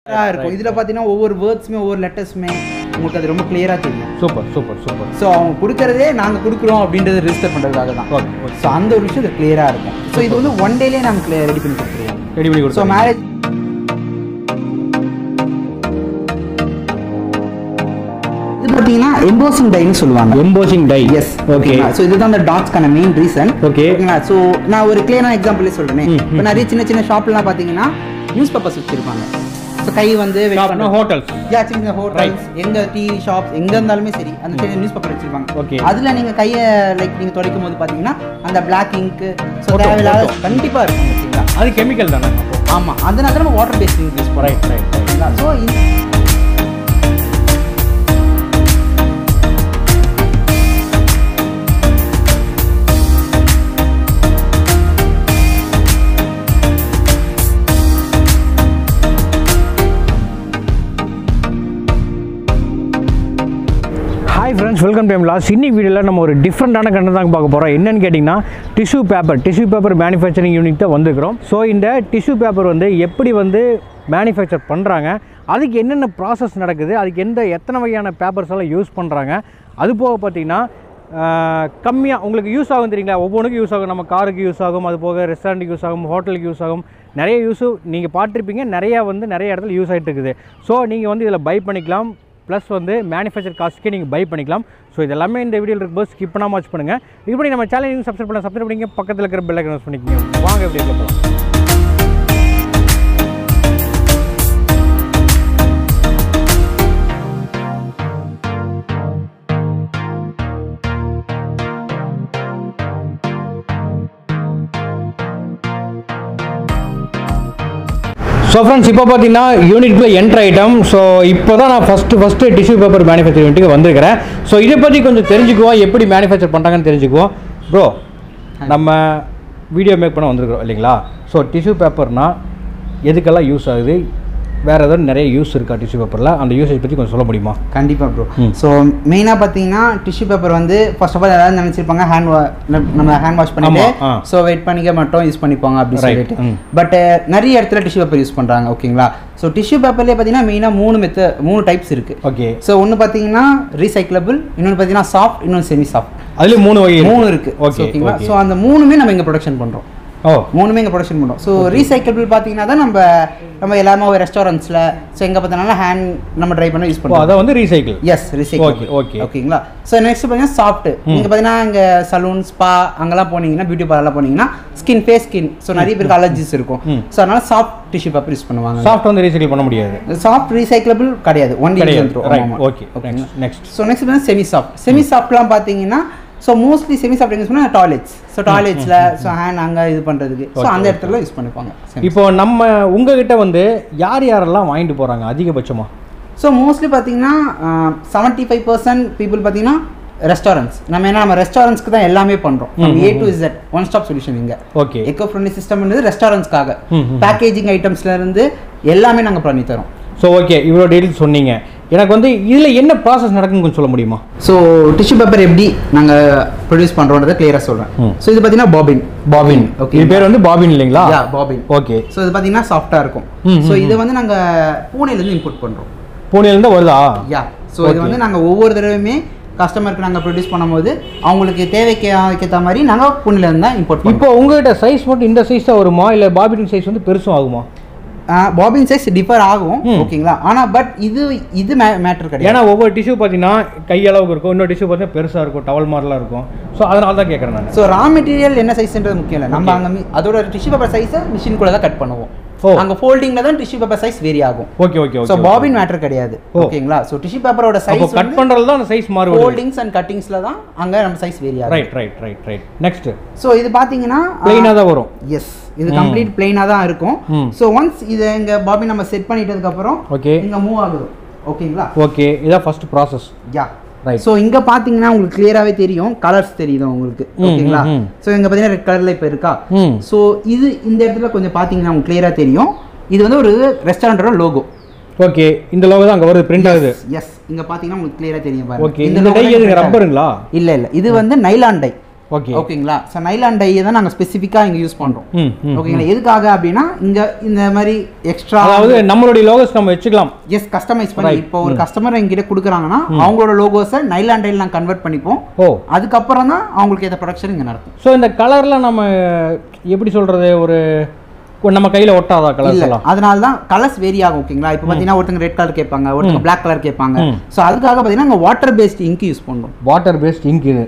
இருக்கும் இதில் பார்த்தீங்கன்னா ஒவ்வொரு வேர்ட்ஸுமே ஒவ்வொரு லெட்டர்ஸுமே உங்களுக்கு அது ரொம்ப கிளியராக தெரியும் சூப்பர் சூப்பர் சூப்பர் ஸோ அவங்க கொடுக்கறதே நாங்கள் கொடுக்குறோம் அப்படின்றத ரிஜிஸ்டர் பண்ணுறதுக்காக தான் ஓகே ஓகே ஸோ அந்த ஒரு விஷயம் இது கிளியராக இருக்கும் ஸோ இது வந்து ஒன் டேலேயே நாங்கள் ரெடி பண்ணி கொடுத்துருவோம் ரெடி பண்ணி ஸோ கொடுத்தோம் மேரேஜ் இது பார்த்தீங்கன்னா எம்போசிங் டைன்னு சொல்லுவாங்க embossing die yes okay so இதுதான் அந்த டாட்ஸ்க்கான மெயின் ரீசன் Okay. ஓகேங்களா ஸோ நான் ஒரு கிளியரான எக்ஸாம்பிளே சொல்றேனே ம், இப்போ நிறைய சின்ன சின்ன ஷாப்லாம் பார்த்தீங்கன்னா நியூஸ் பேப்பர்ஸ் வச்சிருப்பாங்க ஸோ கை வந்து ஹோட்டல்ஸ் யா சின்ன ஹோட்டல்ஸ் எங்க டீ ஷாப்ஸ் எங்க இருந்தாலுமே சரி அந்த சின்ன நியூஸ் பேப்பர் வச்சிருப்பாங்க Okay. அதுல நீங்க கையை லைக் நீங்க துடைக்கும் போது பாத்தீங்கன்னா அந்த பிளாக் இங்க் ஸோ Photo, தேவையில்லாத photo. கண்டிப்பா இருக்கும் ஓகேங்களா அது கெமிக்கல் தானே அப்போ ஆமா அதனால தான் நம்ம வாட்டர் பேஸ்ட் யூஸ் பண்ணுறோம் ரைட் ரைட் ஓகேங்களா so hi friends welcome time லாஸ் இன்னைக்கு வீடியோவில் நம்ம ஒரு டிஃப்ரெண்ட்டான கண்டென்ட் தான் பார்க்க போகிறோம் என்னன்னு கேட்டிங்கன்னா tissue paper tissue paper manufacturing unit தான் வந்திருக்கிறோம் ஸோ இந்த டிஷ்யூ பேப்பர் வந்து எப்படி வந்து மேனுஃபேக்சர் பண்ணுறாங்க அதுக்கு என்னென்ன ப்ராசஸ் நடக்குது அதுக்கு எந்த எத்தனை வகையான பேப்பர்ஸ் எல்லாம் யூஸ் பண்ணுறாங்க அது போக பார்த்தீங்கன்னா கம்மியாக உங்களுக்கு யூஸ் ஆகும் தெரியுங்களா ஒவ்வொன்றுக்கும் யூஸ் ஆகும் நம்ம காருக்கு யூஸ் ஆகும் அது போக ரெஸ்டாரண்ட்டுக்கு யூஸ் ஆகும் ஹோட்டலுக்கு யூஸ் ஆகும் நிறைய யூஸு நீங்கள் பார்த்துருப்பீங்க நிறையா வந்து நிறைய இடத்துல யூஸ் ஆகிட்டு இருக்குது ஸோ நீங்கள் வந்து இதில் பை பண்ணிக்கலாம் ப்ளஸ் வந்து மேனுஃபேக்சர் காஸ்ட்க்கே நீங்கள் பை பண்ணிக்கலாம் ஸோ இது எல்லாமே இந்த வீடியோவில் இருக்கும்போது ஸ்கிப் பண்ணாமல் வாட்ச் பண்ணுங்கள் இப்படி நம்ம சேனல் சப்ஸ்கிரைப் பண்ண சப்ஸ்கிரைப் பண்ணிங்க பக்கத்தில் இருக்கிற பெல் ஐக்கன் பண்ணிக்கோங்க வாங்க இப்படி போகலாம் ஸோ ஃப்ரெண்ட்ஸ் இப்போ பார்த்தீங்கன்னா யூனிட்குள்ளே என்ட்ரு ஐட்டம் ஸோ இப்போ தான் நான் first first tissue paper manufacture யூனிட்டுக்கு வந்திருக்கிறேன் ஸோ இதை பற்றி கொஞ்சம் தெரிஞ்சுக்குவோம் எப்படி மேனுஃபேக்சர் பண்ணுறாங்கன்னு தெரிஞ்சுக்குவோம் ப்ரோ நம்ம வீடியோ மேக் பண்ண வந்திருக்கிறோம் இல்லைங்களா ஸோ டிஷ்யூ பேப்பர்னால் எதுக்கெல்லாம் யூஸ் ஆகுது வேறு ஏதாவது நிறைய யூஸ் இருக்கா டிஷ்யூ பேப்பரில் அந்த யூசேஜ் பற்றி கொஞ்சம் சொல்ல முடியுமா கண்டிப்பா ப்ரோ ம். ஸோ மெயினாக பார்த்தீங்கன்னா டிஷ்யூ பேப்பர் வந்து ஃபர்ஸ்ட் ஆஃப் ஆல் எல்லாரும் நினைச்சிருப்பாங்க ஹேண்ட் வா நம்ம ஹேண்ட் வாஷ் பண்ணிட்டு ஆமா, ஆ. ஸோ வெயிட் பண்ணிக்க மட்டும் யூஸ் பண்ணிப்பாங்க அப்படின்னு Right, சொல்லிட்டு ம். பட் நிறைய இடத்துல டிஷ்யூ பேப்பர் யூஸ் பண்றாங்க ஓகேங்களா ஸோ டிஷ்யூ பேப்பர்லேயே பார்த்தீங்கன்னா மெயினாக மூணு மெத்த மூணு டைப்ஸ் இருக்கு ஓகே ஸோ ஒன்று பார்த்தீங்கன்னா ரீசைக்கிளபிள் இன்னொன்று பார்த்தீங்கன்னா சாஃப்ட் இன்னொன்று செமி சாஃப்ட் அதுலேயும் மூணு வகை மூணு இருக்கு ஓகே ஓகேங்களா ஓகே ஸோ அந்த மூணுமே நம்ம இங்கே ப்ரொடக்ஷன் பண்றோம் ஓ மூணுமே இங்கே ப்ரொடக்ஷன் பண்ணுறோம் ஸோ ரீசைக்கிளபிள் பார்த்தீங்கன்னா தான் நம்ம நம்ம எல்லாமே ஒரு ரெஸ்டாரண்ட்ஸில் ஸோ எங்கே பார்த்தாலும் ஹேண்ட் நம்ம ட்ரை பண்ண யூஸ் ஓ பண்ணுறோம் அதை வந்து recycle yes recycle Okay, okay. ஓகேங்களா ஸோ நெக்ஸ்ட் பார்த்தீங்கன்னா சாஃப்ட் நீங்கள் பார்த்தீங்கன்னா இங்கே சலூன் ஸ்பா அங்கெல்லாம் போனீங்கன்னா பியூட்டி பார்லர்லாம் போனீங்கன்னா ஸ்கின் ஃபேஸ் ஸ்கின் ஸோ நிறைய பேருக்கு அலர்ஜிஸ் இருக்கும் ம். ஸோ அதனால சாஃப்ட் டிஷ்யூ பேப்பர் யூஸ் பண்ணுவாங்க சாஃப்ட் வந்து ரீசைக்கிள் பண்ண முடியாது சாஃப்ட் ரீசைக்கிளபிள் கிடையாது ஒன் கிடையாது right okay next so next பார்த்தீங்கன்னா செமி சாஃப்ட் செமி சாஃப்ட்லாம் பார்த்தீங்கன்னா so mostly semi soft use பண்ணால் டாய்லெட்ஸ் ஸோ டாய்லெட்ஸில் ஸோ ஹேண்ட் அங்கே இது பண்ணுறதுக்கு ஸோ Okay, அந்த okay. இடத்துல யூஸ் பண்ணிப்பாங்க இப்போ நம்ம உங்ககிட்ட வந்து யார் யாரெல்லாம் வாங்கிட்டு போகிறாங்க அதிகபட்சமா ஸோ மோஸ்ட்லி பார்த்தீங்கன்னா செவன்ட்டி ஃபைவ் பர்சன்ட் பீப்புள் பார்த்தீங்கன்னா ரெஸ்டாரண்ட்ஸ் நம்ம என்ன நம்ம ரெஸ்டாரண்ட்ஸ்க்கு தான் எல்லாமே பண்ணுறோம் ம், ஏ ம், to Z one stop solution இங்கே ஓகே எக்கோ ஃப்ரெண்ட்லி சிஸ்டம்ன்றது ரெஸ்டாரண்ட்ஸ்க்காக ம், ம். பேக்கேஜிங் ஐட்டம்ஸ்ல இருந்து எல்லாமே நாங்கள் பண்ணி தரோம் ஸோ ஓகே இவ்வளோ டீட்டெயில்ஸ் சொன்னீங்க எனக்கு வந்து இதில் என்ன ப்ராசஸ் நடக்குன்னு கொஞ்சம் சொல்ல முடியுமா ஸோ டிஷ்யூ பேப்பர் எப்படி நாங்கள் ப்ரொடியூஸ் பண்ணுறோன்றதை கிளியராக சொல்கிறேன் ம். ஸோ இது பார்த்தீங்கன்னா பாபின் பாபின் ஓகே இது பேர் வந்து பாபின் இல்லைங்களா யா பாபின் ஓகே ஸோ இது பார்த்தீங்கன்னா சாஃப்டாக இருக்கும் ம், ஸோ ம், இதை வந்து நாங்கள் பூனேலேருந்து இம்போர்ட் பண்ணுறோம் பூனேலேருந்து வருதா யா ஸோ இது Okay. வந்து நாங்கள் ஒவ்வொரு தடவையுமே கஸ்டமருக்கு நாங்கள் ப்ரொடியூஸ் பண்ணும்போது அவங்களுக்கு தேவைக்கு ஏற்ற மாதிரி நாங்கள் பூனேலேருந்து தான் இம்போர்ட் இப்போ உங்ககிட்ட சைஸ் மட்டும் இந்த சைஸ் தான் வருமா இல்லை பாபின் சைஸ் வந்து பெருசும் ஆகுமா பாபின் சைஸ் டிஃபர் ஆகும் ம். ஓகேங்களா ஆனால் பட் இது இது மேட்டர் கிடையாது ஏன்னா ஒவ்வொரு டிஷ்யூ பார்த்தீங்கன்னா கையளவுக்கு இருக்கும் இன்னொரு டிஷ்யூ பார்த்தீங்கன்னா பெருசாக இருக்கும் டவல் மாதிரிலாம் இருக்கும் ஸோ அதனால தான் கேட்குறேன் நான் ஸோ ரா மெட்டீரியல் என்ன சைஸ்ன்றது முக்கியம் இல்லை நம்ம Okay. அங்கே அதோட டிஷ்யூ பேப்பர் சைஸை மிஷின் கூட தான் கட் பண்ணுவோம் ஓ. அங்கே ஃபோல்டிங்கில் தான் டிஷ்யூ பேப்பர் சைஸ் வேரி ஆகும் okay okay so okay bobbin matter கிடையாது ஓ. ஓகேங்களா ஸோ டிஷ்யூ பேப்பரோட அப்போ சைஸ் கட் பண்ணுறது தான் அந்த சைஸ் மாறுபடுது ஃபோல்டிங்ஸ் அண்ட் கட்டிங்ஸில் தான் அங்கே நம்ம சைஸ் வேரி ஆகும் right right right right next so இது பார்த்தீங்கன்னா பிளெயினாக தான் வரும் எஸ் இது ம். கம்ப்ளீட் பிளெயினாக தான் இருக்கும் ம். ஸோ ஒன்ஸ் இதை இங்கே பாபின் நம்ம செட் பண்ணிட்டதுக்கப்புறம் ஓகே இங்கே மூவ் ஆகுது ஓகேங்களா ஓகே இதான் ஃபர்ஸ்ட் ப்ராசஸ் யா Right. ஸோ இங்கே பார்த்தீங்கன்னா உங்களுக்கு கிளியராகவே தெரியும் கலர்ஸ் தெரியுது உங்களுக்கு ம், ஓகேங்களா ம், ம். ஸோ இங்கே பார்த்தீங்கன்னா ரெட் கலரில் இப்போ இருக்கா ம் ஸோ இது இந்த இடத்துல கொஞ்சம் பார்த்தீங்கன்னா உங்களுக்கு கிளியராக தெரியும் இது வந்து ஒரு ரெஸ்டாரண்ட்டோட லோகோ ஓகே இந்த லோகோ தான் அங்கே வருது பிரிண்ட் ஆகுது எஸ் இங்க பார்த்தீங்கன்னா உங்களுக்கு கிளியராக தெரியும் ஓகே பாருங்க இந்த டை logo எதுங்க தான் ரப்பருங்களா இல்ல இல்ல இது வந்து நைலான் டை ஓகே ஓகேங்களா ஸோ நைலான் டையை தான் நாங்கள் ஸ்பெசிஃபிக்காக இங்கே யூஸ் பண்ணுறோம் ம் ம் ஓகேங்களா எதுக்காக அப்படின்னா இங்கே இந்த மாதிரி எக்ஸ்ட்ரா அதாவது நம்மளுடைய லோகோஸ் நம்ம வச்சுக்கலாம் எஸ் கஸ்டமைஸ் பண்ணி இப்போ ஒரு கஸ்டமர் எங்கிட்ட கொடுக்குறாங்கன்னா அவங்களோட லோகோஸை நைலான் டைல் நாங்கள் கன்வெர்ட் பண்ணிப்போம் ஓ அதுக்கப்புறம் தான் அவங்களுக்கு ஏற்ற ப்ரொடக்ஷன் இங்கே நடத்தும் ஸோ இந்த கலர்லாம் நம்ம எப்படி சொல்கிறது ஒரு நம்ம கையில் ஒட்டாதா கலர்ஸ் இல்ல எல்லாம் அதனால தான் கலர்ஸ் வேரி ஆகும் ஓகேங்களா இப்போ பார்த்தீங்கன்னா ஒருத்தங்க ரெட் கலர் கேட்பாங்க ஒருத்தங்க பிளாக் கலர் கேட்பாங்க ம். ஸோ அதுக்காக பார்த்தீங்கன்னா நாங்கள் வாட்டர் பேஸ்ட் இங்க் யூஸ் பண்ணுறோம் வாட்டர் பேஸ்ட் இங்க் இது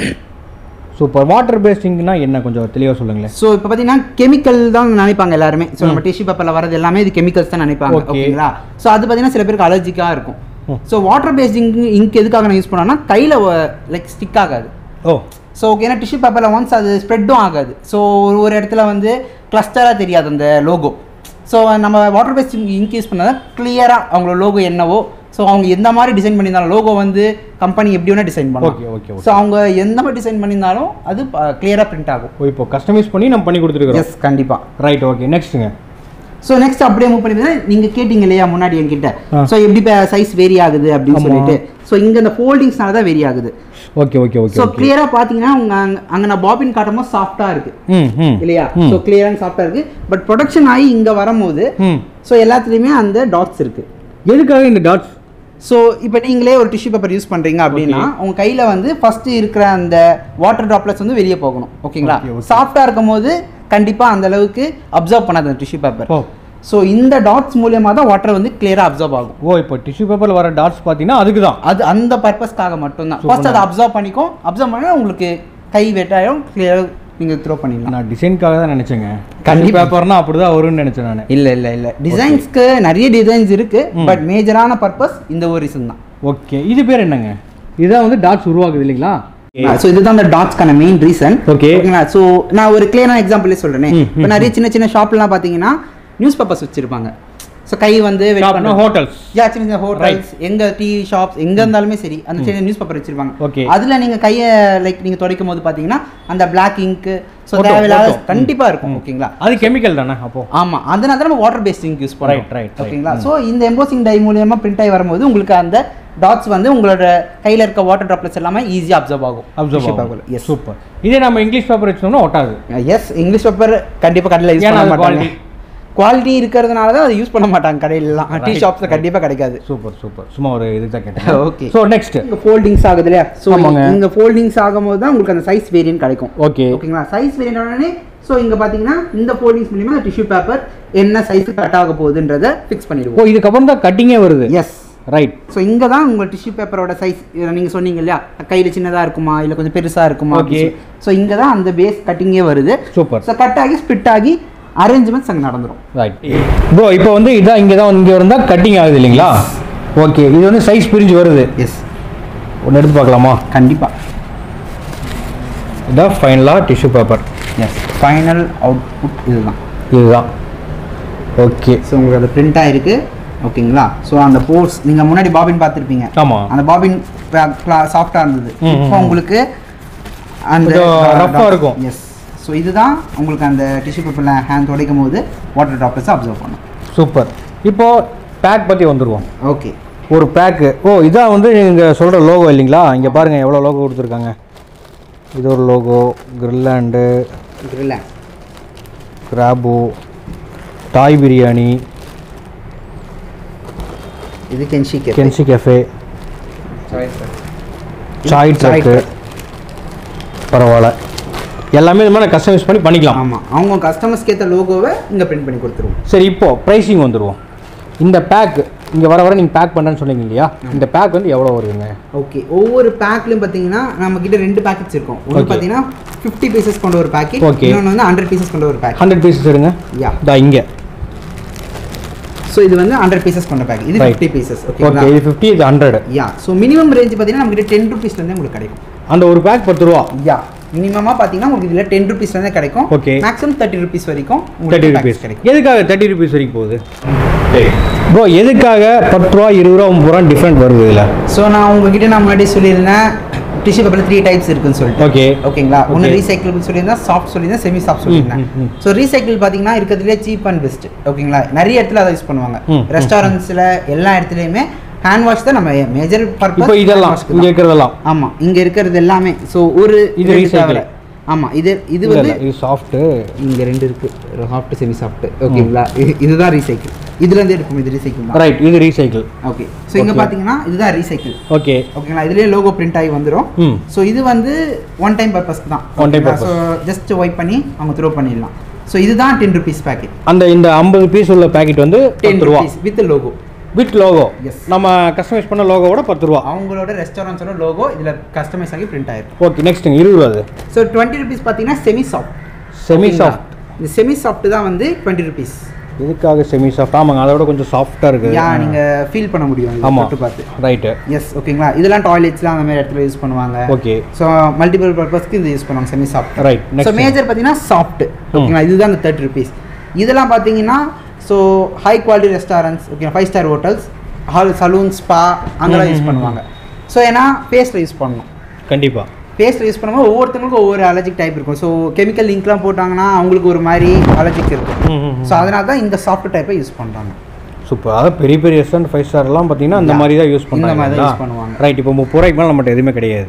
சூப்பர் வாட்டர் பேஸ்ட் இங்க்னா என்ன கொஞ்சம் தெளிவாக சொல்லுங்களேன் ஸோ இப்போ பார்த்தீங்கன்னா கெமிக்கல் தான் நினைப்பாங்க எல்லாருமே ஸோ நம்ம டிஷ்யூ பேப்பரில் வரது எல்லாமே இது கெமிக்கல்ஸ் தான் நினைப்பாங்க Okay. ஓகேங்களா ஸோ அது பார்த்தீங்கன்னா சில பேருக்கு அலர்ஜிக்காக இருக்கும் ம். So water based ink ink எதுக்காக நான் யூஸ் பண்ணோன்னா கையில் லைக் ஸ்டிக் ஆகாது ஓ ஸோ ஓகே ஏன்னா டிஷ்யூ பேப்பரில் ஒன்ஸ் அது ஸ்ப்ரெட்டும் ஆகாது ஸோ ஒரு ஒரு இடத்துல வந்து கிளஸ்டராக தெரியாது அந்த லோகோ ஸோ நம்ம வாட்டர் பேஸ்ட் இங்க் யூஸ் பண்ணால் கிளியராக அவங்களோட லோகோ என்னவோ ஸோ அவங்க எந்த மாதிரி டிசைன் பண்ணியிருந்தாலும் லோகோ வந்து கம்பெனி எப்படி வேணால் டிசைன் ஓகே பண்ணலாம் ஓகே ஓகே ஸோ அவங்க எந்த மாதிரி டிசைன் பண்ணியிருந்தாலும் அது கிளியராக பிரிண்ட் ஆகும் ஓ இப்போ கஸ்டமைஸ் பண்ணி நம்ம பண்ணி கொடுத்துருக்குறோம் எஸ் கண்டிப்பாக ரைட் ஓகே நெக்ஸ்ட்டுங்க ஸோ நெக்ஸ்ட் அப்படியே மூவ் பண்ணி நீங்கள் கேட்டிங்க இல்லையா முன்னாடி என்கிட்ட ஆ. ஸோ எப்படி சைஸ் வேரி ஆகுது அப்படின்னு ஆமா. சொல்லிட்டு ஸோ இங்கே அந்த ஃபோல்டிங்ஸ்னால தான் வேரி ஆகுது okay okay okay so okay கிளியராக பார்த்தீங்கன்னா உங்க அங்க அங்கே நான் பாபின் காட்டும்போது சாஃப்டாக இருக்குது ம் ம் இல்லையா ம். ஸோ கிளியராக சாஃப்டாக இருக்குது பட் ப்ரொடக்ஷன் ஆகி இங்கே வரும்போது ம் ஸோ எல்லாத்துலேயுமே அந்த டாட்ஸ் இருக்குது எதுக்காக இந்த டாட்ஸ் ஸோ இப்போ நீங்களே ஒரு டிஷ்யூ பேப்பர் யூஸ் பண்ணுறீங்க அப்படின்னா உங்கள் கையில் வந்து ஃபஸ்ட்டு இருக்கிற அந்த வாட்டர் ட்ராப்லெட்ஸ் வந்து வெளியே போகணும் ஓகேங்களா Okay, okay. சாஃப்டாக இருக்கும் போது கண்டிப்பாக அந்த அளவுக்கு அப்சர்வ் பண்ணாது அந்த டிஷ்யூ பேப்பர் ஓ ஸோ இந்த டாட்ஸ் மூலியமாக தான் வாட்டர் வந்து கிளியராக அப்சர்வ் ஆகும் ஓ இப்போ டிஷ்யூ பேப்பரில் வர டாட்ஸ் பார்த்தீங்கன்னா அதுக்கு தான் அது அந்த பர்பஸ்க்காக மட்டும்தான் Super. ஃபர்ஸ்ட் அதை அப்சர்வ் பண்ணிக்கும் அப்சர்வ் பண்ணா உங்களுக்கு கை வெட்டாயும் கிளியராக நீங்கள் த்ரோ பண்ணிடலாம் நான் டிசைனுக்காக தான் நினச்சேங்க கண்டிப்பா. கண்டிப்பாக பேப்பர்னா அப்படி தான் வரும்னு நினச்சேன் நான் இல்ல இல்ல இல்ல டிசைன்ஸ்க்கு நிறைய டிசைன்ஸ் இருக்கு பட் மேஜரான பர்பஸ் இந்த ஒரு ரீசன் தான் ஓகே இது பேர் என்னங்க இதுதான் வந்து டாட்ஸ் உருவாகுது இல்லைங்களா ஸோ இதுதான் அந்த டாட்ஸ்க்கான மெயின் ரீசன் Okay. ஓகேங்களா ஸோ நான் ஒரு கிளியரான எக்ஸாம்பிளே சொல்றேனே ம், இப்போ நிறைய சின்ன சின்ன ஷாப்லாம் பார்த்தீங்கன்னா நியூஸ் பேப்பர்ஸ் வச்சிருப்பாங்க ஸோ கை வந்து wet ஷாப்னா பண்றது. ஹோட்டல்ஸ் யா சின்ன சின்ன ஹோட்டல்ஸ் எங்க டீ ஷாப்ஸ் எங்க இருந்தாலுமே சரி அந்த சின்ன நியூஸ் பேப்பர் வச்சிருப்பாங்க Okay. அதுல நீங்க கையை லைக் நீங்க துடைக்கும் போது பாத்தீங்கன்னா அந்த பிளாக் இங்க் ஸோ Photo, தேவையில்லாத photo. கண்டிப்பா இருக்கும் ஓகேங்களா அது கெமிக்கல் தானே அப்போ ஆமா அதனால தான் நம்ம வாட்டர் பேஸ்ட் இங்க் யூஸ் பண்றோம் Right, right, right. ஓகேங்களா ஸோ இந்த எம்போசிங் டை மூலியமா பிரிண்ட் ஆகி வரும்போது உங்களுக்கு அந்த டாட்ஸ் வந்து உங்களோட கையில இருக்க வாட்டர் ட்ராப்லெட்ஸ் எல்லாமே ஈஸியா அப்சர்வ் ஆகும் அப்சர்வ் எஸ் சூப்பர் இதே நம்ம இங்கிலீஷ் பேப்பர் வச்சோம்னா ஒட்டாது எஸ் இங்கிலீஷ் பேப்பர் கண்டிப்பா கடையில் யூஸ் ஏன்னா பண்ண அது மாட்டாங்க quality. குவாலிட்டி இருக்கிறதுனால தான் அதை யூஸ் பண்ண மாட்டாங்க கடையிலலாம் டீ Right, ஷாப்ஸில் right. கண்டிப்பா கிடைக்காது சூப்பர் சூப்பர் சும்மா ஒரு இதுக்கு தான் கேட்டேன் Okay. ஸோ நெக்ஸ்ட் இங்க ஃபோல்டிங்ஸ் ஆகுது இல்லையா ஸோ ஆமாங்க. இங்க ஃபோல்டிங்ஸ் ஆகும்போது தான் உங்களுக்கு அந்த சைஸ் வேரியன்ட் கிடைக்கும் ஓகே ஓகேங்களா சைஸ் வேரியன்ட் உடனே ஸோ இங்க பாத்தீங்கன்னா இந்த ஃபோல்டிங்ஸ் மூலியமா டிஷ்யூ பேப்பர் என்ன சைஸ் கட் ஆக போகுதுன்றத ஃபிக்ஸ் ஓ பண்ணிடுவோம் இதுக்கப்புறம் தான் கட்டிங்கே வருது எஸ் ரைட் ஸோ இங்கே தான் உங்கள் டிஷ்யூ பேப்பரோட சைஸ் நீங்கள் சொன்னீங்க இல்லையா கையில் சின்னதாக இருக்குமா இல்லை கொஞ்சம் பெருசாக இருக்குமா Okay. ஸோ இங்கே தான் அந்த பேஸ் கட்டிங்கே வருது சூப்பர் ஸோ கட் ஆகி ஸ்பிட் ஆகி அரேஞ்ச்மெண்ட்ஸ் அங்கே நடந்துரும் ரைட் ப்ரோ இப்போ வந்து இதான் இங்கே தான் இங்கே இருந்தால் கட்டிங் ஆகுது இல்லைங்களா ஓகே இது வந்து சைஸ் பிரிஞ்சு வருது எஸ் ஒன்று எடுத்து பார்க்கலாமா கண்டிப்பாக இதான் ஃபைனலாக tissue paper yes final output இதுதான் இதுதான் ஓகே ஸோ உங்களுக்கு அது பிரிண்ட் ஆயிருக்கு ஓகேங்களா ஸோ அந்த போர்ஸ் நீங்கள் முன்னாடி பாபின் பார்த்துருப்பீங்க ஆமாம் அந்த பாபின் சாஃப்டாக இருந்தது ம், இப்போ ம். உங்களுக்கு அந்த கொஞ்சம் rough ஆ இருக்கும். எஸ் ஸோ இதுதான் உங்களுக்கு அந்த டிஷ்யூ பேப்பரில் ஹேண்ட் துடைக்கும் போது வாட்டர் ட்ராப்லெட்ஸ் அப்சர்வ் பண்ணும் சூப்பர் இப்போ பேக் பற்றி வந்துடுவோம் ஓகே ஒரு பேக்கு ஓ இதான் வந்து நீங்கள் சொல்கிற லோகோ இல்லைங்களா இங்கே பாருங்கள் எவ்வளோ லோகோ கொடுத்துருக்காங்க இது ஒரு லோகோ கிரில்லாண்டு இல்லை கிராபு தாய் பிரியாணி இது கென்ஷி கேஃபே கென்சி கெஃபே சாய் சாய் ட்ரக்கு பரவாயில்ல எல்லாமே இது மாதிரி கஸ்டமைஸ் பண்ணி பண்ணிக்கலாம் ஆமாம் அவங்க கஸ்டமர்ஸ்க்கு ஏற்ற லோகோவை இங்கே பிரிண்ட் பண்ணி கொடுத்துருவோம் சரி இப்போ ப்ரைஸிங் வந்துடுவோம் இந்த பேக் இங்கே வர வர நீங்கள் பேக் பண்ணுறேன்னு சொன்னீங்க இல்லையா இந்த பேக் வந்து எவ்வளோ வருதுங்க ஓகே ஒவ்வொரு பேக்லையும் பார்த்தீங்கன்னா நம்ம கிட்ட ரெண்டு பேக்கெட்ஸ் இருக்கும் ஒன்று Okay. பார்த்தீங்கன்னா ஃபிஃப்டி பீசஸ் கொண்ட ஒரு பேக்கெட் Okay. இன்னொன்று வந்து ஹண்ட்ரட் பீசஸ் கொண்ட ஒரு பேக்கெட் ஹண்ட்ரட் பீசஸ் எடுங்க யா இதா இங்கே ஸோ இது வந்து ஹண்ட்ரட் பீசஸ் கொண்ட பேக்கெட் இது Right. Fifty pieces okay okay இது ஃபிஃப்டி இது ஹண்ட்ரட் யா ஸோ மினிமம் ரேஞ்ச் பார்த்தீங்கன்னா நம்ம கிட்ட டென் ருபீஸ்லேருந்தே உங்களுக்கு கிடைக்கும் அந்த ஒரு பேக் பத்து ரூபா யா மினிமமாக பார்த்தீங்கன்னா உங்களுக்கு இதில் டென் ருபீஸ்லேருந்தே கிடைக்கும் Okay. மேக்ஸிமம் தேர்ட்டி ருபீஸ் வரைக்கும் தேர்ட்டி உங்களுக்கு ருபீஸ் packs கிடைக்கும் எதுக்காக தேர்ட்டி ருபீஸ் வரைக்கும் போகுது ப்ரோ எதுக்காக பத்து ரூபா இருபது ரூபா முப்பது ரூபா டிஃப்ரெண்ட் வருது இதில் ஸோ நான் உங்ககிட்ட நான் முன்னாடி சொல்லியிருந்தேன் டிஷ்யூ பேப்பரில் த்ரீ டைப்ஸ் இருக்குன்னு சொல்லிட்டு ஓகே ஓகேங்களா ஒன்று Okay. ரீசைக்கிள் சொல்லியிருந்தேன் சாஃப்ட் சொல்லியிருந்தேன் செமி சாஃப்ட் சொல்லியிருந்தேன் ம், ம். ஸோ ரீசைக்கிள் பார்த்தீங்கன்னா இருக்கிறதுலே சீப் அண்ட் பெஸ்ட் ஓகேங்களா நிறைய இடத்துல அதை யூஸ் பண்ணுவாங்க ம், ம், ரெஸ்டாரண்ட்ஸில் எல்லா இடத்துலையுமே ஹேண்ட் வாஷ் தான் நம்ம மேஜர் இப்போ பர்பஸ் இதெல்லாம் இங்கே இருக்கிறதெல்லாம் ஆமாம் இங்கே இருக்கிறது எல்லாமே ஸோ ஒரு இது ரெண்டு recycle. தவிர ஆமாம் இது இது இல்ல, வந்து இல்ல, இது சாஃப்ட்டு இங்கே ரெண்டு இருக்குது சாஃப்ட் செமி சாஃப்ட் ஓகேங்களா இது- இதுதான் ரீசைக்கிள் இதுலேருந்து எடுக்கும் இது ரீசைக்கிள் தான் ரைட் இது ரீசைக்கிள் ஓகே ஸோ இங்கே பார்த்தீங்கன்னா இதுதான் ரீசைக்கிள் ஓகே ஓகேங்களா இதுலேயே லோகோ பிரிண்ட் ஆகி வந்துடும் ம் ஸோ இது வந்து ஒன் டைம் பர்பஸ்க்கு தான் One time purpose. So just wipe பண்ணி அவங்க த்ரோ பண்ணிடலாம் ஸோ இதுதான் டென் ருபீஸ் பேக்கெட் அந்த இந்த ஐம்பது பீஸ் உள்ள பேக்கெட் வந்து டென் பத்து ரூபா rupees with logo with logo Yes. நம்ம கஸ்டமைஸ் பண்ண லோகோவோட பத்து ரூபா அவங்களோட ரெஸ்டாரண்ட்ஸோட லோகோ இதில் கஸ்டமைஸ் ஆகி பிரிண்ட் ஆயிருக்கும் ஓகே நெக்ஸ்ட்டுங்க இருபது ரூபா அது ஸோ டுவெண்ட்டி ருபீஸ் பார்த்தீங்கன்னா செமி சாஃப்ட் செமி சாஃப்ட் இந்த செமி சாஃப்ட் தான் வந்து டுவெண்ட்டி ருபீஸ் இதுக்காக செமி சாஃப்ட் ஆமாங்க அதை விட கொஞ்சம் சாஃப்டாக இருக்குது யா நீங்கள் ஃபீல் பண்ண முடியும் இதை ஆமா தொட்டு பார்த்து ரைட்டு எஸ் ஓகேங்களா இதெல்லாம் டாய்லெட்ஸ்லாம் அந்த மாதிரி இடத்துல யூஸ் பண்ணுவாங்க ஓகே ஸோ மல்டிபிள் பர்பஸ்க்கு இது யூஸ் பண்ணுவாங்க semi soft right so next major பார்த்தீங்கன்னா சாஃப்ட் ஓகேங்களா இதுதான் அந்த தேர்ட்டி ருபீஸ் இதெல்லாம் பார்த்தீங்கன்னா so high quality restaurants okay five star hotels hall salon spa அங்கெல்லாம் யூஸ் பண்ணுவாங்க ஸோ ஏன்னா ஃபேஸில் யூஸ் பண்ணணும் கண்டிப்பாக ஃபேஸில் யூஸ் பண்ணும்போது ஒவ்வொருத்தங்களுக்கும் ஒவ்வொரு அலர்ஜிக் டைப் இருக்கும் ஸோ கெமிக்கல் லிங்க்லாம் போட்டாங்கன்னா அவங்களுக்கு ஒரு மாதிரி அலர்ஜிக் இருக்கும் ஸோ அதனால தான் இந்த சாஃப்ட் டைப்பை யூஸ் பண்ணுறாங்க சூப்பர் அதாவது பெரிய பெரிய ரெஸ்டாரண்ட் ஃபைவ் ஸ்டார்லாம் பார்த்தீங்கன்னா அந்த Yeah. மாதிரி தான் யூஸ் இந்த மாதிரி தான் பண்ணுறாங்க யூஸ் பண்ணுவாங்க ரைட் இப்போ முப்பது ரூபாய்க்கு மேலே நம்மகிட்ட எதுவுமே கிடையாது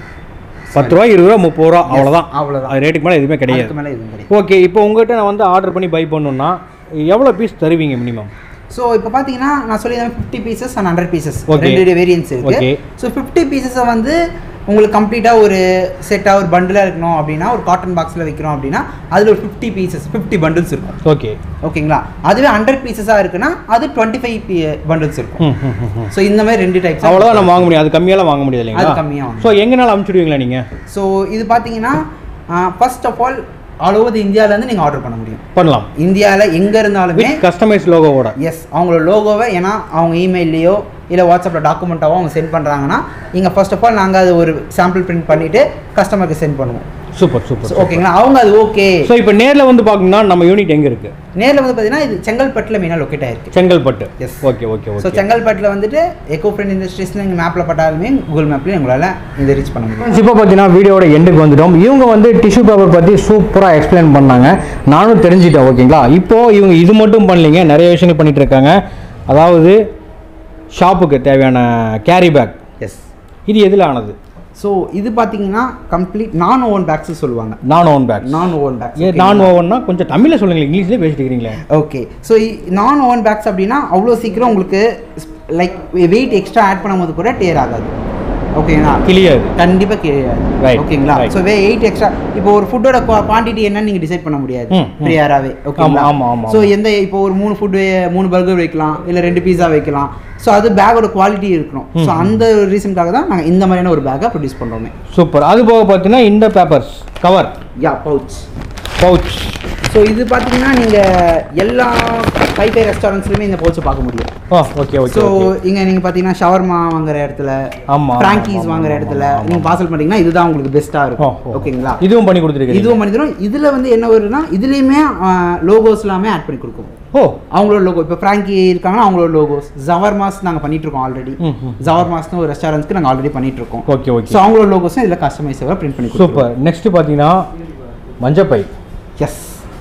பத்து ரூபா இருபது ரூபா முப்பது ரூபா அவ்வளோதான் அவ்வளோதான் அது ரேட்டுக்கு மேலே எதுவுமே கிடையாது அதுக்கு மேலே எதுவும் கிடையாது ஓகே இப்போ உங்ககிட்ட நான் வந்து ஆர்டர் பண்ணி பை பண்ணணும்னா எவ்வளோ பீஸ் தருவீங்க மினிமம் ஸோ இப்போ பார்த்தீங்கன்னா நான் சொல்லி fifty pieces and hundred pieces Okay. ரெண்டு வேரியன்ஸ் இருக்கு Okay. ஸோ ஃபிஃப்டி பீசஸை வந்து உங்களுக்கு கம்ப்ளீட்டாக ஒரு செட்டாக ஒரு பண்டிலாக இருக்கணும் அப்படின்னா ஒரு காட்டன் பாக்ஸில் வைக்கிறோம் அப்படின்னா அதில் ஒரு ஃபிஃப்டி பீசஸ் ஃபிஃப்டி பண்டில்ஸ் இருக்கும் ஓகே ஓகேங்களா அதுவே ஹண்ட்ரட் பீசஸாக இருக்குன்னா அது டுவெண்ட்டி ஃபைவ் பண்டில்ஸ் இருக்கும் ம் ம், ம், ம். ஸோ இந்த மாதிரி ரெண்டு டைப்ஸ் அவ்வளோதான் நம்ம வாங்க முடியும் அது கம்மியாலாம் வாங்க முடியாது அது இல்லைங்களா கம்மியாக வாங்க ஸோ எங்கனாலும் அமுச்சுடுவீங்களா நீங்கள் ஸோ இது பார்த்தீங்கன்னா first of all all over இந்தியாவிலேருந்து நீங்கள் ஆர்டர் பண்ண முடியும் பண்ணலாம் இந்தியாவில் எங்கே இருந்தாலுமே வித் கஸ்டமைஸ் லோகோவோட எஸ் அவங்களோட லோகோவை ஏன்னா அவங்க இமெயிலையோ இல்லை வாட்ஸ்அப்பில் டாக்குமெண்ட்டாவோ அவங்க சென்ட் பண்ணுறாங்கன்னா நீங்கள் ஃபர்ஸ்ட் ஆஃப் ஆல் நாங்கள் அது ஒரு சாம்பிள் பிரிண்ட் பண்ணிவிட்டு கஸ்டமருக்கு சென்ட் பண்ணுவோம் சூப்பர் சூப்பர் ஓகேங்களா அவங்க அது ஓகே ஸோ இப்போ நேரில் வந்து பார்க்கணும்னா நம்ம யூனிட் எங்கே இருக்குது நேரில் வந்து பார்த்தீங்கன்னா இது செங்கல்பட்டில் மெயினாக லொக்கேட் ஆயிருக்கு Chengalpattu Yes. Okay okay so okay செங்கல்பட்டில் வந்துட்டு எக்கோ ஃப்ரெண்ட் இண்டஸ்ட்ரீஸ் நீங்கள் மேப்பில் பட்டாலுமே கூகுள் மேப்லேயும் உங்களால் இதை ரீச் பண்ண முடியும் இப்போ பார்த்தீங்கன்னா வீடியோட எண்டுக்கு வந்துட்டோம் இவங்க வந்து டிஷ்யூ பேப்பர் பற்றி சூப்பராக எக்ஸ்பிளைன் பண்ணாங்க நானும் தெரிஞ்சிட்டேன் ஓகேங்களா இப்போது இவங்க இது மட்டும் பண்ணலைங்க நிறைய விஷயங்கள் பண்ணிட்டு இருக்காங்க அதாவது ஷாப்புக்கு தேவையான கேரி பேக் எஸ் இது எதில் ஆனது ஸோ இது பார்த்தீங்கன்னா கம்ப்ளீட் நான் ஓன் பேக்ஸ் சொல்லுவாங்க நான் ஓன் பேக் நான் ஓன் பேக்ஸ் நான் ஓவன்னா கொஞ்சம் தமிழில் சொல்லுங்களேன் இங்கிலீஷ்லேயே பேசிட்டு இருக்கிறீங்களே ஓகே ஸோ நான் ஓன் பேக்ஸ் அப்படின்னா அவ்வளோ சீக்கிரம் உங்களுக்கு லைக் வெயிட் எக்ஸ்ட்ரா ஆட் பண்ணும்போது கூட டேர் ஆகாது ஓகேங்களா கிளியர் கண்டிப்பாக கிடையாது Right, ஓகேங்களா right. So weight extra இப்போ ஒரு ஃபுட்டோட குவான்டிட்டி என்னன்னு நீங்கள் டிசைட் பண்ண முடியாது ம், ம். ப்ரியாராகவே ஓகேங்களா ஆமா, ஆமா, ஸோ எந்த இப்போ ஒரு மூணு ஃபுட்டு மூணு பர்கர் வைக்கலாம் இல்லை ரெண்டு பீஸா வைக்கலாம் ஸோ அது பேக்கோட குவாலிட்டி இருக்கணும் ஸோ அந்த ரீசனுக்காக தான் நாங்கள் இந்த மாதிரியான ஒரு பேக்கை ப்ரொடியூஸ் பண்ணுறோமே சூப்பர் அது போக பார்த்தீங்கன்னா இந்த பேப்பர்ஸ் கவர் யா பவுச் பவுச் ஸோ இது பார்த்தீங்கன்னா நீங்கள் எல்லா ஃபைவ் ஃபைவ் ரெஸ்டாரண்ட்ஸ்லையுமே இந்த பவுச்சை பார்க்க முடியும் ஓ ஓகே ஓகே ஸோ இங்கே நீங்கள் பார்த்தீங்கன்னா ஷவர்மா வாங்குற இடத்துல ஆமா, ஃப்ராங்கீஸ் ஆமா, வாங்குற ஆமா, இடத்துல ஆமா, நீங்கள் பார்சல் பண்ணிங்கன்னா இதுதான் உங்களுக்கு பெஸ்ட்டாக இருக்கும் ஓகேங்களா இதுவும் பண்ணி கொடுத்துருக்கீங்க இதுவும் பண்ணிக்கிறோம் இதில் வந்து என்ன வருதுன்னா இதுலேயுமே லோகோஸ் எல்லாமே ஆட் பண்ணி கொடுக்கும் ஓ அவங்களோட லோகோ இப்போ ஃப்ராங்கி இருக்காங்கன்னா அவங்களோட லோகோஸ் ஜவர்மாஸ் நாங்கள் பண்ணிட்டு இருக்கோம் ஆல்ரெடி ம், ம். ஜவர்மாஸ்னு ஒரு ரெஸ்டாரண்ட்ஸ்க்கு நாங்கள் ஆல்ரெடி பண்ணிட்டு இருக்கோம் ஓகே ஓகே ஸோ அவங்களோட லோகோஸும் இதில் கஸ்டமைஸாக பிரிண்ட் பண்ணி கொடுக்கும் சூப்பர் நெக்ஸ்ட் பார்த்தீங்கன்னா மஞ்சப்பை எஸ்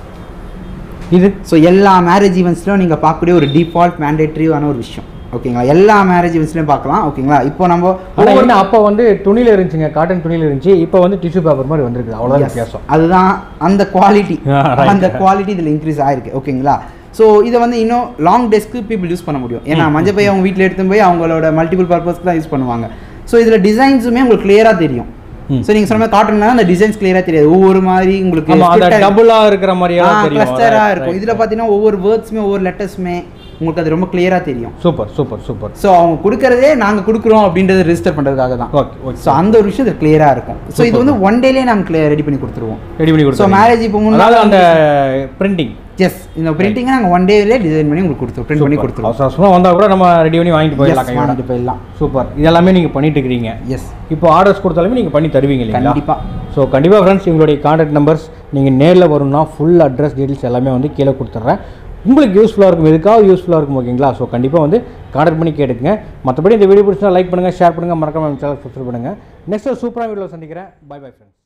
இது ஸோ எல்லா மேரேஜ் ஈவெண்ட்ஸ்லையும் நீங்கள் பார்க்கக்கூடிய ஒரு டிஃபால்ட் மேண்டேட்ரியான ஒரு விஷயம் ஓகேங்களா எல்லா மேரேஜ் ஈவெண்ட்ஸ்லையும் பார்க்கலாம் ஓகேங்களா இப்போ நம்ம ஆனால் என்ன அப்போ வந்து துணியில் இருந்துச்சுங்க காட்டன் துணியில் இருந்துச்சு இப்போ வந்து டிஷ்யூ பேப்பர் மாதிரி வந்திருக்கு அவ்வளோதான் Yes. வித்தியாசம் அதுதான் அந்த குவாலிட்டி Ah, right. அந்த குவாலிட்டி இதில் இன்க்ரீஸ் ஆயிருக்கு ஓகேங்களா ஸோ இதை வந்து இன்னும் லாங் டேஸ்க்கு பீப்புள் யூஸ் பண்ண முடியும் ஏன்னா மஞ்சள் பை அவங்க வீட்டில் எடுத்து போய் அவங்களோட மல்டிபிள் பர்பஸ்க்கு தான் யூஸ் பண்ணுவாங்க ஸோ இதில் டிசைன்ஸுமே உங்களுக்கு கிளியராக தெரியும் ம். ஸோ நீங்கள் சொன்ன மாதிரி காட்டன்ல அந்த டிசைன்ஸ் கிளியராக தெரியாது ஒவ்வொரு மாதிரி உங்களுக்கு ஆமா அந்த டபுளாக இருக்கிற மாதிரியெல்லாம் தெரியும் கிளஸ்டராக இருக்கும் இதில் பார்த்தீங்கன்னா ஒவ்வொரு வேர்ட்ஸுமே ஒவ்வொரு லெட்டர்ஸுமே உங்களுக்கு அது ரொம்ப கிளியராக தெரியும் சூப்பர் சூப்பர் சூப்பர் ஸோ அவங்க கொடுக்கறதே நாங்கள் கொடுக்குறோம் அப்படின்றத ரெஜிஸ்டர் பண்ணுறதுக்காக தான் ஓகே ஓகே ஸோ அந்த ஒரு விஷயம் இது கிளியராக இருக்கும் ஸோ இது வந்து ஒன் டேலேயே நாங்கள் ரெடி பண்ணி கொடுத்துருவோம் ரெடி பண்ணி ஸோ கொடுத்தோம் மேரேஜ் இப்போ அதாவது முன்னாடி அந்த பிரிண்டிங் எஸ் இந்த பிரிண்டிங்கை நாங்கள் ஒன் டேவிலே டிசைன் பண்ணி உங்களுக்கு கொடுத்துருவோம் பிரிண்ட் பண்ணி கொடுத்துருவோம் அவசர அவசரமாக வந்தால் கூட நம்ம ரெடி பண்ணி வாங்கிட்டு போயிடலாம் Yes, கையோட வாங்கிட்டு போயிடலாம் சூப்பர் இதெல்லாமே நீங்கள் பண்ணிட்டு இருக்கிறீங்க எஸ் இப்போ ஆர்டர்ஸ் கொடுத்தாலுமே நீங்கள் பண்ணி தருவீங்க இல்லைங்களா கண்டிப்பா. ஸோ கண்டிப்பாக ஃப்ரெண்ட்ஸ் எங்களுடைய கான்டாக்ட் நம்பர்ஸ் நீங்கள் நேரில் வரணும்னா ஃபுல் அட்ரஸ் டீட்டெயில்ஸ் எல்லாமே வந்து கீழே கொடுத்துட்றேன் உங்களுக்கு யூஸ்ஃபுல்லாக இருக்கும் எதுக்காவது யூஸ்ஃபுல்லாக இருக்கும் ஓகேங்களா ஸோ கண்டிப்பாக வந்து கான்டாக்ட் பண்ணி கேட்டுக்கங்க மற்றபடி இந்த வீடியோ பிடிச்சா லைக் பண்ணுங்கள் ஷேர் பண்ணுங்கள் மறக்காம சேனல் சப்ஸ்கிரைப் பண்ணுங்கள் நெக்ஸ்ட் சூப்பராக வீடியோவில் சந்திக்கிறேன் பை பை ஃப்ரெண்ட்ஸ்